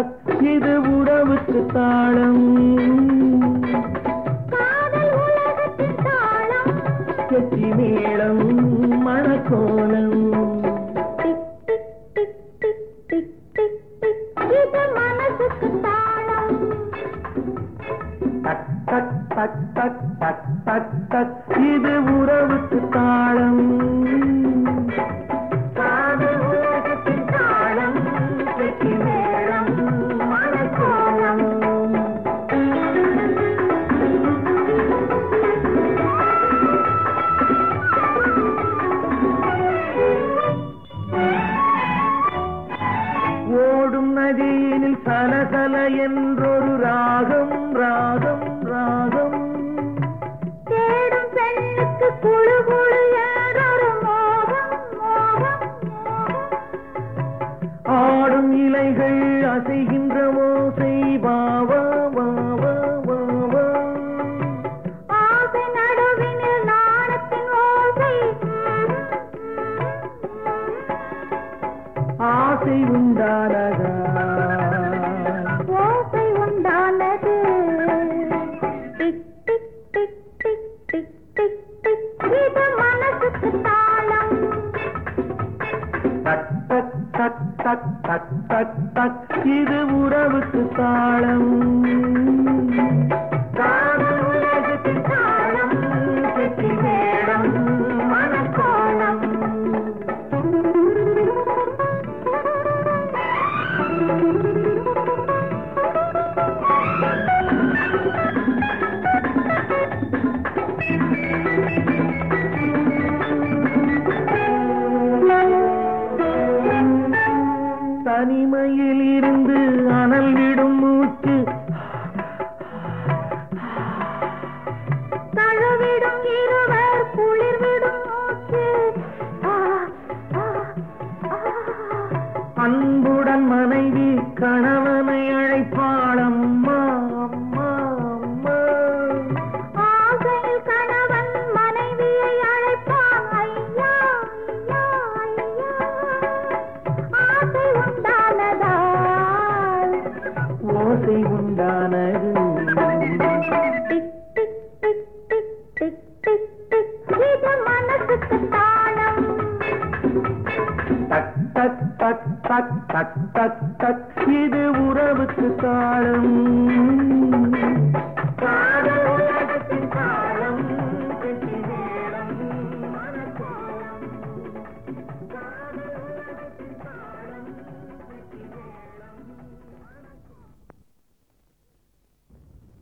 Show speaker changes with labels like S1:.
S1: தக் இது உறவுக்கு தாளம்
S2: காதல் உலகத்தின் தாளம்
S1: கெட்டி மேளம் மணக்கோலம்
S2: tick tick tick tick tick tick tick இது மனசுக்கு தாளம்
S1: தக் தக் தக் தக் தக் தக் தக் இது உறவுக்கு தாளம் காதல் உலகத்தின் தாளம் கெட்டி மேளம் மணக்கோலம் ஓடும் நதியினில் சலசல என்றொரு ராகம் ராகம் ராகம்
S2: தேடும் பெண்ணுக்கு குழு குழு என்றொரு மோகம் மோகம் மோகம்
S1: ஆடும் இலைகள் அசைகின்ற ஓசை வாவா வாவா வாவா
S2: ஆசை நடுவினில் நாணத்தின் ஓசை
S1: ஆசை உண்டானதா
S2: ஓசை உண்டானது tick tick tick tick tick tick tick இது மனசுக்கு தாளம்
S1: தக் தக் தக் தக் தக் தக் தக் இது உறவுக்கு தாளம் காதல் உலகத்தின் தாளம் கெட்டி மேளம் மணக்கோலம் தனிமையில் இருந்து அனல் விடும் மூச்சு
S2: தழுவிடும் இருவர் குளிர்விடும் மூச்சு ஆ, ஆ, ஆ.
S1: அன்புடன் மனைவி கணவனை அழைப்பாள் அம்மா அம்மா அம்மா
S2: ஆசையில் கணவன் மனைவியை அழைப்பான் ஐயா ஐயா ஐயா ஆசை உண்டானதால்
S1: ஓசை உண்டானது
S2: tick tick tick tick tick tick tick இது மனசுக்கு தாளம்
S1: தக் தக் தக் தக் தக் தக் தக் இது உறவுக்கு தாளம்